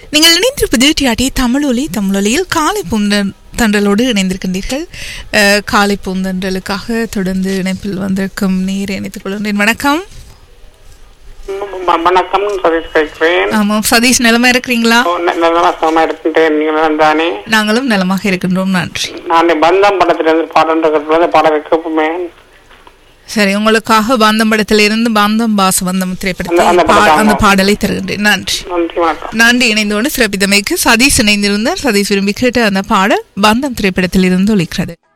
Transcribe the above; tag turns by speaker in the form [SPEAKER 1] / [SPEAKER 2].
[SPEAKER 1] நீங்கள் இணைந்திருப்பது டிஆர்டி தமிழொலி தமிழொலியில் காலை பூந்தன் தண்டலோடு இணைந்திருக்கின்றீர்கள் அஹ், காலை பூந்தண்டலுக்காக தொடர்ந்து இணைப்பில் வந்திருக்கும் நீர் இணைத்துக் கொள்கின்றேன் வணக்கம்
[SPEAKER 2] வ- வணக்கம் சதீஷ் கேட்கிறேன்
[SPEAKER 1] ஆமாம் சதீஷ் நிலமா இருக்கிறீங்களா
[SPEAKER 2] ஓ, ந- நல்ல சுகமா இருக்கின்றேன் நீங்கள் தானே
[SPEAKER 1] நாங்களும் நலமாக இருக்கின்றோம் நன்றி
[SPEAKER 2] நான் பந்தம் படத்திலிருந்து பாடல் பாடலை கேட்போமே
[SPEAKER 1] சரி உங்களுக்காக பாந்தம் படத்திலிருந்து பாந்தம் பாச வந்தம் திரைப்படத்தை
[SPEAKER 2] அந்த- அந்த
[SPEAKER 1] பா-
[SPEAKER 2] படம்
[SPEAKER 1] அந்த
[SPEAKER 2] ஆமாம்.
[SPEAKER 1] பாடலை தருகின்றேன் நன்றி
[SPEAKER 2] நன்றி வணக்கம்
[SPEAKER 1] நன்றி இணைந்தோடு சிறப்பித்தமைக்கு சதீஷ் இணைந்திருந்தார் சதீஷ் விரும்பி கேட்ட அந்த பாடல் பந்தம் திரைப்படத்தில் இருந்து ஒலிக்கிறது